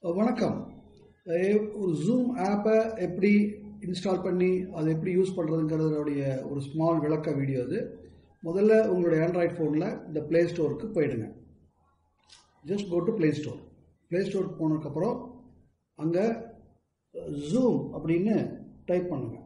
வணக்கம் அஹ் ஒரு ஜூம் ஆப்பை எப்படி இன்ஸ்டால் பண்ணி அதை எப்படி யூஸ் பண்ணுறதுங்கிறதுடைய ஒரு ஸ்மால் விளக்க வீடியோ இது முதல்ல உங்களுடைய ஆண்ட்ராய்ட் ஃபோனில் இந்த ப்ளே ஸ்டோருக்கு போயிடுங்க just go to play store play ஸ்டோருக்கு போனதுக்கப்புறம் அங்கே ஜூம் அப்படின்னு டைப் பண்ணுங்க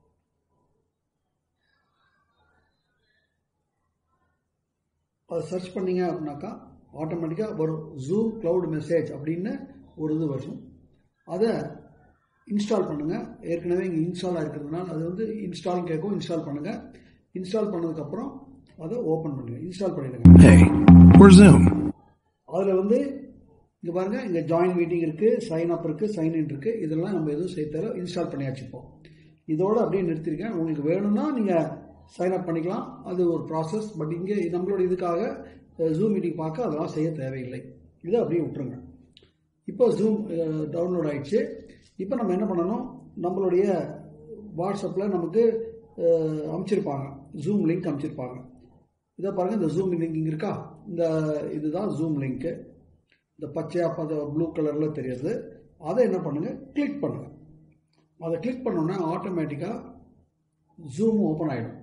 அதை சர்ச் பண்ணீங்க அப்படின்னாக்கா ஆட்டோமேட்டிக்காக ஒரு ஜூம் க்ளவுட் மெசேஜ் அப்படின்னு ஒரு இது வரும் அதை இன்ஸ்டால் பண்ணுங்கள் ஏற்கனவே இங்கே இன்ஸ்டால் ஆகிருக்கிறதுனால அது வந்து இன்ஸ்டால் கேட்கும் இன்ஸ்டால் பண்ணுங்கள் இன்ஸ்டால் பண்ணதுக்கப்புறம் அதை ஓப்பன் பண்ணுங்க இன்ஸ்டால் பண்ணிடுங்க Hey, we're Zoom. அதில் வந்து இங்கே பாருங்கள் இங்கே ஜாயின் மீட்டிங் இருக்குது சைன் அப் இருக்குது சைன் இன் இருக்குது இதெல்லாம் நம்ம எதுவும் சேர்த்தால இன்ஸ்டால் பண்ணியாச்சு இப்போ இதோட அப்படியே நிறுத்திருக்கேன் உங்களுக்கு வேணும்னா நீங்கள் சைன் அப் பண்ணிக்கலாம் அது ஒரு ப்ராசஸ் பட் இங்கே நம்மளோட இதுக்காக ஜூம் மீட்டிங் பார்க்க அதெல்லாம் செய்ய தேவையில்லை இதை அப்படியே விட்டுருங்க இப்போ ஜூம் டவுன்லோட் ஆயிடுச்சு இப்போ நம்ம என்ன பண்ணணும் நம்மளுடைய வாட்ஸ்அப்பில் நமக்கு அஹ், அமைச்சிருப்பாங்க ஜூம் லிங்க் அமைச்சிருப்பாங்க இதை பாருங்கள் இந்த ஜூம் லிங்க் இங்கே இருக்கா இந்த இதுதான் ஜூம் லிங்க்கு இந்த பச்சையா பத ப்ளூ கலரில் தெரியுது அதை என்ன பண்ணுங்கள் கிளிக் பண்ணுங்கள் அதை கிளிக் பண்ணோன்னே ஆட்டோமேட்டிக்காக ஜூம் ஓப்பன் ஆகிடும்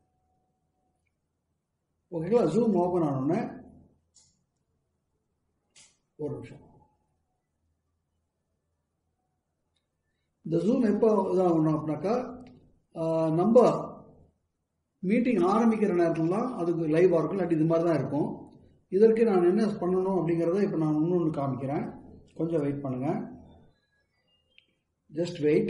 ஓகேங்களா ஜூம் ஓப்பன் ஆனோடனே ஒரு நிமிஷம் இந்த ஜூம் எப்போ இதாகணும் அப்படின்னாக்கா ஆஹ், நம்ம மீட்டிங் ஆரம்பிக்கிற நேரத்துலலாம் அதுக்கு லைவாக இருக்கும் இல்லாட்டி இது மாதிரி தான் இருக்கும் இதற்கு நான் என்ன பண்ணணும் அப்படிங்கிறத இப்போ நான் இன்னொன்று காமிக்கிறேன் கொஞ்சம் வெயிட் பண்ணுங்கள் ஜஸ்ட் வெயிட்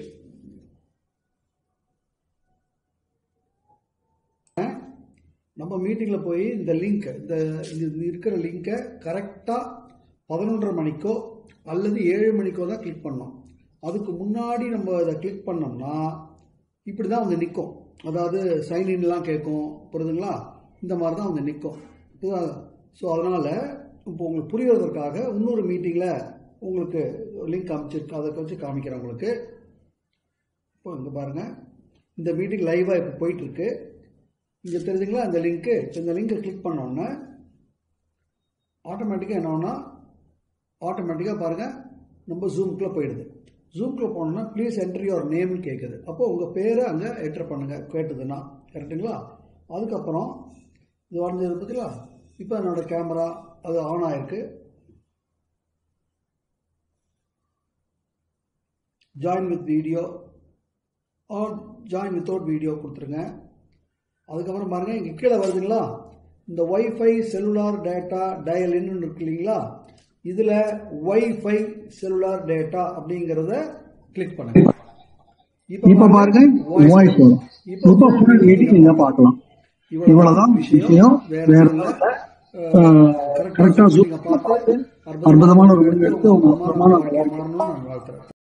நம்ம மீட்டிங்கில் போய் இந்த லிங்க் இந்த இது இருக்கிற லிங்கை கரெக்டாக பதினொன்றரை மணிக்கோ அல்லது ஏழு மணிக்கோ தான் கிளிக் பண்ணோம் அதுக்கு முன்னாடி நம்ம இதை கிளிக் பண்ணோம்னா இப்படி தான் வந்து நிற்கும் அதாவது சைன் இன்லாம் கேட்கும் புரியுதுங்களா இந்த மாதிரி தான் வந்து நிற்கும் ஸோ அதனால் இப்போ உங்களுக்கு புரிவதற்காக இன்னொரு மீட்டிங்கில் உங்களுக்கு லிங்க் அமைச்சிருக்கு அதை வச்சு காமிக்கிறேன் உங்களுக்கு இப்போ இங்கே பாருங்கள் இந்த மீட்டிங் லைவாக இப்போ போயிட்டுருக்கு இங்கே தெரியுதுங்களா இந்த லிங்க்கு இந்த லிங்கை கிளிக் பண்ணோன்னே ஆட்டோமேட்டிக்காக என்ன ஆகும்னா ஆட்டோமேட்டிக்காக பாருங்கள் நம்ம ஜூம்குள்ளே போயிடுது ஜூம்குள்ளே போனோம்னா ப்ளீஸ் என்ட்ரி யுவர் நேம்னு கேட்குது அப்போ உங்கள் பேரை அங்கே என்டர் பண்ணுங்கள் கேட்டதுன்னா கரெக்டுங்களா அதுக்கப்புறம் இது வரைஞ்சது பார்த்தீங்களா இப்போ என்னோடய கேமரா அது ஆன் ஆயிருக்கு join with video or join without video கொடுத்துருங்க அதுக்கப்புறம் பாருங்கள் இங்கே கீழே வருதுங்களா இந்த ஒய்ஃபை செல்லுலார் டேட்டா டயலின்னு இருக்கு இல்லைங்களா இதில் ஒய்ஃபை செல்லுலார் டேட்டா அப்படிங்கிறத கிளிக் பண்ணுங்க இப்ப பாருங்க வாய்ஸ் வரும் இப்ப ஃபுல் மீட்டிங் நீங்க பார்க்கலாம் இவ்வளவுதான் விஷயம் வேற கரெக்டா கரெக்டாக பார்த்து அற்புதமான ஒரு முடிவு எடுத்து உங்க அற்புதமான மாறணும்னு நான் வாழ்த்துறேன்